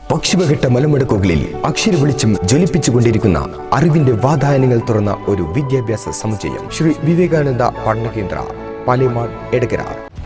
പശ്ചിമഘട്ട മലമുടക്കുകളിൽ അക്ഷര വെളിച്ചം ജ്വലിപ്പിച്ചുകൊണ്ടിരിക്കുന്ന അറിവിന്റെ വാതായനങ്ങൾ തുറന്ന ഒരു വിദ്യാഭ്യാസ സമുച്ചയം ശ്രീ വിവേകാനന്ദ പഠനകേന്ദ്ര പാലേമാട് എടകര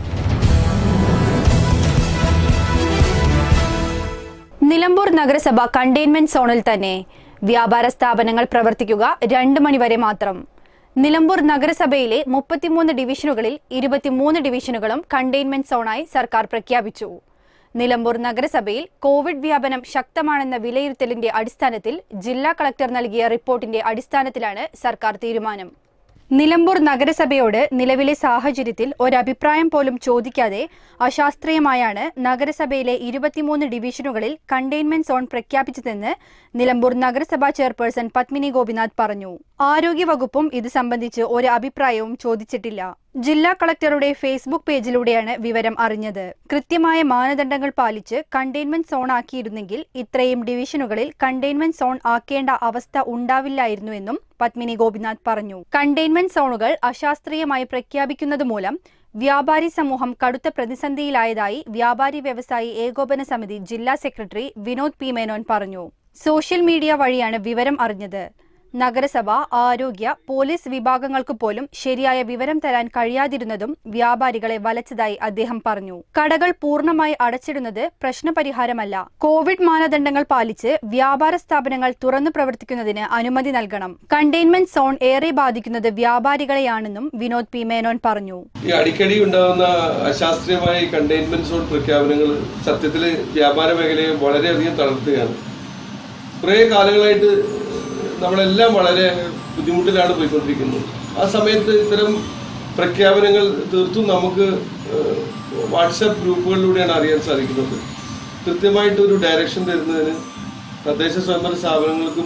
നിലമ്പൂർ നഗരസഭ കണ്ടെയ്ൻമെന്റ് സോണിൽ തന്നെ വ്യാപാര സ്ഥാപനങ്ങൾ പ്രവർത്തിക്കുക രണ്ട് മണിവരെ മാത്രം നിലമ്പൂർ നഗരസഭയിലെ മുപ്പത്തിമൂന്ന് ഡിവിഷനുകളിൽ ഇരുപത്തിമൂന്ന് ഡിവിഷനുകളും കണ്ടെയ്ൻമെന്റ് സോണായി സർക്കാർ പ്രഖ്യാപിച്ചു നിലമ്പൂർ നഗരസഭയിൽ കോവിഡ് വ്യാപനം ശക്തമാണെന്ന വിലയിരുത്തലിന്റെ അടിസ്ഥാനത്തിൽ ജില്ലാ കളക്ടർ നൽകിയ റിപ്പോർട്ടിന്റെ അടിസ്ഥാനത്തിലാണ് സർക്കാർ തീരുമാനം നിലമ്പൂർ നഗരസഭയോട് നിലവിലെ സാഹചര്യത്തിൽ ഒരഭിപ്രായം പോലും ചോദിക്കാതെ അശാസ്ത്രീയമായാണ് നഗരസഭയിലെ ഇരുപത്തിമൂന്ന് ഡിവിഷനുകളിൽ കണ്ടെയ്ൻമെന്റ് സോൺ പ്രഖ്യാപിച്ചതെന്ന് നിലമ്പൂർ നഗരസഭാ ചെയർപേഴ്സൺ പത്മിനി ഗോപിനാഥ് പറഞ്ഞു ആരോഗ്യവകുപ്പും ഇത് സംബന്ധിച്ച് ഒരു അഭിപ്രായവും ചോദിച്ചിട്ടില്ല ജില്ലാ കളക്ടറുടെ ഫേസ്ബുക്ക് പേജിലൂടെയാണ് വിവരം അറിഞ്ഞത് കൃത്യമായ മാനദണ്ഡങ്ങൾ പാലിച്ച് കണ്ടെയ്ൻമെന്റ് സോൺ ആക്കിയിരുന്നെങ്കിൽ ഇത്രയും ഡിവിഷനുകളിൽ കണ്ടെയ്ൻമെന്റ് സോൺ ആക്കേണ്ട അവസ്ഥ ഉണ്ടാവില്ലായിരുന്നുവെന്നും പത്മിനി ഗോപിനാഥ് പറഞ്ഞു കണ്ടെയ്ൻമെന്റ് സോണുകൾ അശാസ്ത്രീയമായി പ്രഖ്യാപിക്കുന്നത് മൂലം വ്യാപാരി സമൂഹം കടുത്ത പ്രതിസന്ധിയിലായതായി വ്യാപാരി വ്യവസായി ഏകോപന സമിതി ജില്ലാ സെക്രട്ടറി വിനോദ് പി മേനോൻ പറഞ്ഞു സോഷ്യൽ മീഡിയ വഴിയാണ് വിവരം അറിഞ്ഞത് നഗരസഭ ആരോഗ്യ പോലീസ് വിഭാഗങ്ങൾക്ക് പോലും ശരിയായ വിവരം തരാൻ കഴിയാതിരുന്നതും വ്യാപാരികളെ വലച്ചതായി അദ്ദേഹം പറഞ്ഞു കടകൾ പൂർണ്ണമായി അടച്ചിടുന്നത് പ്രശ്നപരിഹാരമല്ല കോവിഡ് മാനദണ്ഡങ്ങൾ പാലിച്ച് വ്യാപാര സ്ഥാപനങ്ങൾ തുറന്നു പ്രവർത്തിക്കുന്നതിന് അനുമതി നൽകണം കണ്ടെയ്ൻമെന്റ് സോൺ ഏറെ ബാധിക്കുന്നത് വ്യാപാരികളെയാണെന്നും വിനോദ് പി മേനോൻ പറഞ്ഞു ഈ അടിക്കടി ഉണ്ടാകുന്ന അശാസ്ത്രീയമായ ഈ കണ്ടെയ്ൻമെന്റ് സോൺ പ്രഖ്യാപനങ്ങൾ സത്യത്തിൽ വ്യാപാര മേഖലയെ വളരെയധികം തളർത്തുകയാണ് കുറേ കാലങ്ങളായിട്ട് നമ്മളെല്ലാം വളരെ ബുദ്ധിമുട്ടിലാണ് പോയിക്കൊണ്ടിരിക്കുന്നത് ആ സമയത്ത് ഇത്തരം പ്രഖ്യാപനങ്ങൾ തീർത്തും നമുക്ക് ഏഹ്, വാട്സാപ്പ് ഗ്രൂപ്പുകളിലൂടെയാണ് അറിയാൻ സാധിക്കുന്നത് കൃത്യമായിട്ട് ഒരു ഡയറക്ഷൻ തരുന്നതിന് തദ്ദേശ സ്വയംഭരണ സ്ഥാപനങ്ങൾക്കും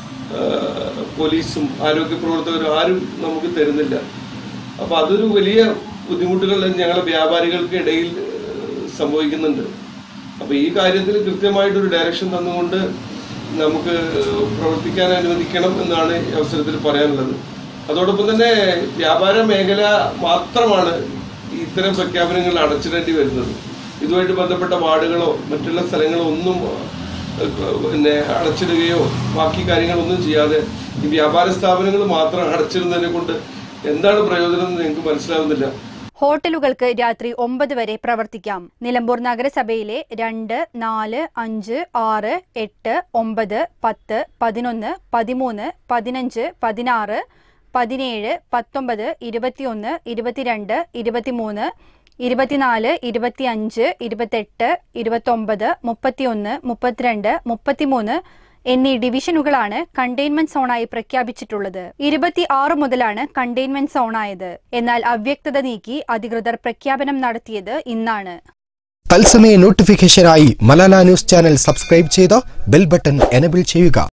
ഏഹ്, പോലീസും ആരോഗ്യ പ്രവർത്തകരും ആരും നമുക്ക് തരുന്നില്ല അപ്പൊ അതൊരു വലിയ ബുദ്ധിമുട്ടുകൾ ഞങ്ങളെ വ്യാപാരികൾക്ക് ഇടയിൽ ഏഹ്, സംഭവിക്കുന്നുണ്ട് അപ്പൊ ഈ കാര്യത്തിൽ കൃത്യമായിട്ടൊരു ഡയറക്ഷൻ തന്നുകൊണ്ട് നമുക്ക് പ്രവർത്തിക്കാൻ അനുവദിക്കണം എന്നാണ് ഈ അവസരത്തിൽ പറയാനുള്ളത് അതോടൊപ്പം തന്നെ വ്യാപാര മേഖല മാത്രമാണ് ഇത്തരം പ്രഖ്യാപനങ്ങൾ അടച്ചിടേണ്ടി വരുന്നത് ഇതുമായിട്ട് ബന്ധപ്പെട്ട വാർഡുകളോ മറ്റുള്ള സ്ഥലങ്ങളോ ഒന്നും ഏഹ്, പിന്നെ അടച്ചിടുകയോ ബാക്കി കാര്യങ്ങളൊന്നും ചെയ്യാതെ ഈ വ്യാപാര സ്ഥാപനങ്ങൾ മാത്രം അടച്ചിടുന്നതിനെ കൊണ്ട് എന്താണ് പ്രയോജനം എന്ന് ഞങ്ങൾക്ക് മനസ്സിലാവുന്നില്ല ഹോട്ടലുകൾക്ക് രാത്രി ഒമ്പത് വരെ പ്രവർത്തിക്കാം നിലമ്പൂർ നഗരസഭയിലെ രണ്ട് നാല് അഞ്ച് ആറ് എട്ട് ഒമ്പത് പത്ത് പതിനൊന്ന് പതിമൂന്ന് പതിനഞ്ച് പതിനാറ് പതിനേഴ് പത്തൊമ്പത് ഇരുപത്തിയൊന്ന് ഇരുപത്തിരണ്ട് ഇരുപത്തിമൂന്ന് ഇരുപത്തിനാല് ഇരുപത്തിയഞ്ച് ഇരുപത്തെട്ട് ഇരുപത്തൊമ്പത് മുപ്പത്തിയൊന്ന് മുപ്പത്തിരണ്ട് മുപ്പത്തിമൂന്ന് എന്നീ ഡിവിഷനുകളാണ് കണ്ടെയ്ൻമെന്റ് സോണായി പ്രഖ്യാപിച്ചിട്ടുള്ളത് ഇരുപത്തി ആറ് മുതലാണ് കണ്ടെയ്ൻമെന്റ് സോണായത് എന്നാൽ അവ്യക്തത നീക്കി അധികൃതർ പ്രഖ്യാപനം നടത്തിയത് ഇന്നാണ് തത്സമയ നോട്ടിഫിക്കേഷനായി മലാല ന്യൂസ് ചാനൽ സബ്സ്ക്രൈബ് ചെയ്ത് ബെൽ ബട്ടൺ എനബിൾ ചെയ്യുക